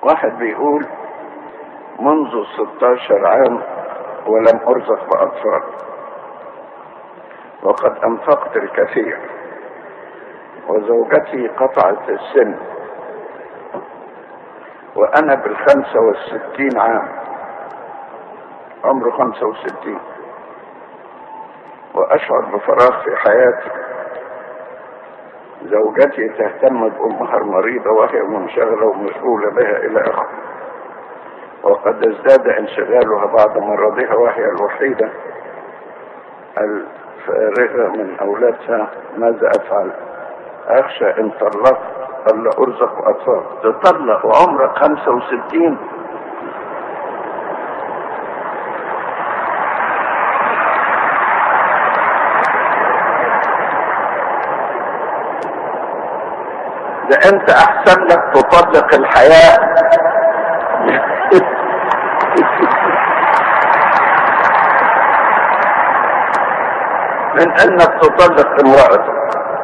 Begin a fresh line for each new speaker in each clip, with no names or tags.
واحد بيقول منذ 16 عام ولم ارزق باطفال وقد انفقت الكثير وزوجتي قطعت السن وانا بالخمسة والستين عام عمره خمسة وستين واشعر بفراغ في حياتي زوجتي تهتم بامها المريضة وهي منشغلة ومشغولة بها الى اخره وقد ازداد انشغالها بعد مرضها وهي الوحيدة الفارغة من اولادها ماذا افعل اخشى ان طلقت الا ارزق اطفال تطلق وعمرك خمسة وستين ده انت احسن لك تطلق الحياة من انك تطلق امرأتك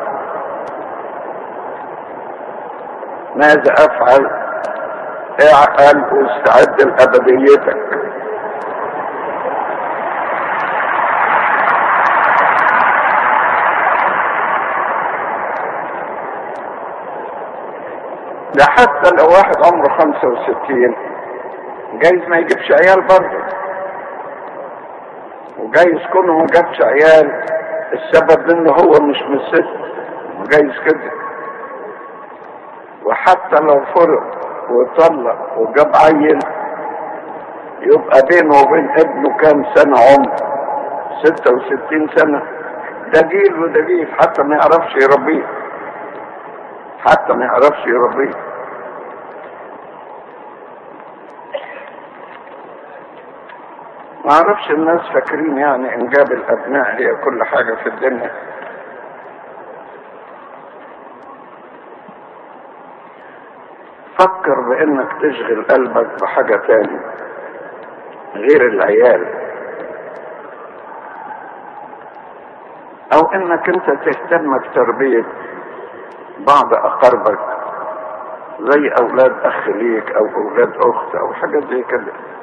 ماذا افعل اعقل واستعد لابديتك ده حتى لو واحد عمره خمسة وستين جايز ما يجيبش عيال برضه وجايز كونه ما جابش عيال السبب انه هو مش من الست وجايز كده وحتى لو فرق وطلق وجاب عيل يبقى بينه وبين ابنه كام سنة عمر ستة وستين سنة ده جيل وده جيل حتى ما يعرفش يربيه حتى ما يعرفش يربيه ما اعرفش الناس فاكرين يعني انجاب الابناء هي كل حاجة في الدنيا فكر بانك تشغل قلبك بحاجة تاني غير العيال او انك انت تهتم بتربية بعض اقاربك زي اولاد اخ ليك او اولاد اخت او حاجات زي كده